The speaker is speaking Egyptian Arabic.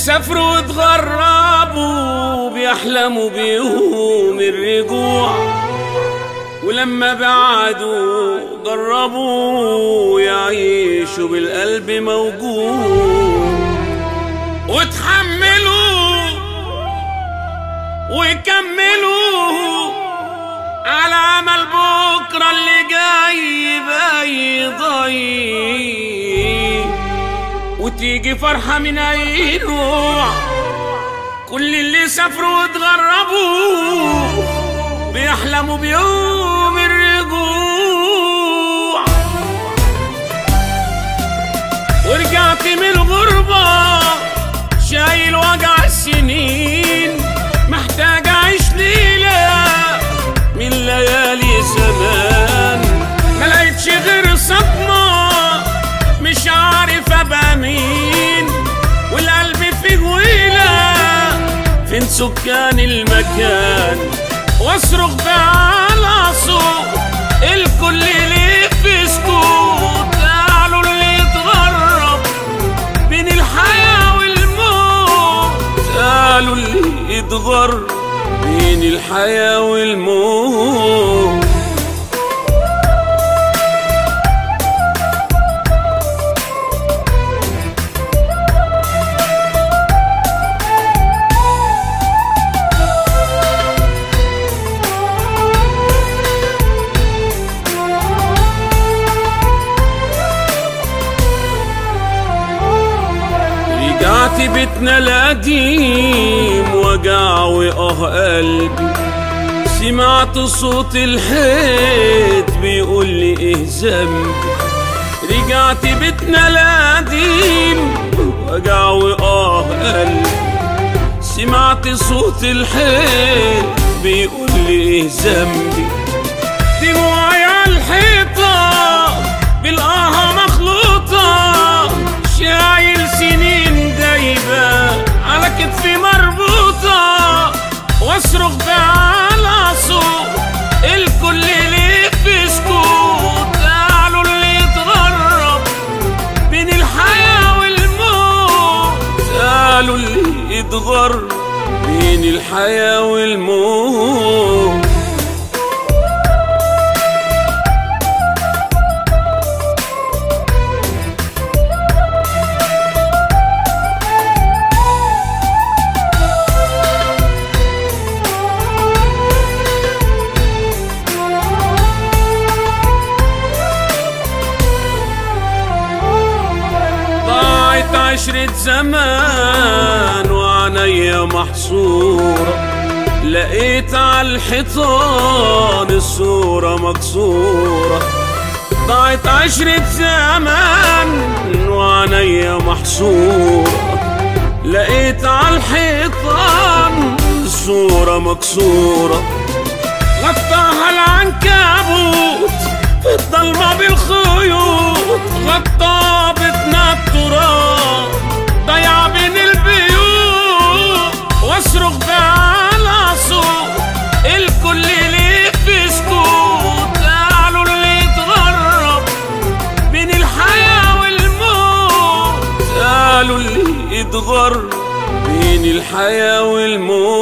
سافروا واتغربوا بيحلموا بيوم الرجوع ولما بعدوا جربوا يعيشوا بالقلب موجوع وتحملوا ويكملوا على امل بكره اللي جاي باي ضيق وتيجي فرحه من اي نوع كل اللي سافروا واتغربوا بيحلموا بيوم الرجوع ورجعت من الغربة شايل وجع السنين محتاج أعيش ليلة من ليالي زمان ما لقيتش غير صدمة مش عارف أبقى مين والقلب فيه ويلة فين سكان المكان واصرخ بأعلى صوت الكل ليه في سكوت قالوا اللي يتغرب بين الحياة والموت قالوا اللي يتغرب بين الحياة والموت رجعت بيتنا القديم وجع واه قلبي سمعت صوت الحيط بيقول لي ايه ذنبي رجعت بيتنا القديم وجع واه قلبي سمعت صوت الحيط بيقول لي ايه ذنبي دموعي على الحيطة بالآه مخلوطة شايل سنين دايبة على كتفي مربوطة واصرخ بأعلى صوت الكل ليه في سكوت قالوا اللي يتغرب بين الحياة والموت قالوا اللي يتغرب بين الحياة والموت ضاعت عشرة زمان وعنيا محصورة لقيت على الحيطان الصورة مكسورة ضاعت عشرة زمان وعنيا محصورة لقيت على الحيطان الصورة مكسورة غطاها العنكبوت في الضلمة بالخيوط غطى بيتنا التراب ضيع بين البيوت واصرخ بأعلى صوت الكل ليه في سكوت قالوا اللي يتغرب بين الحياة والموت قالوا اللي يتغرب بين الحياة والموت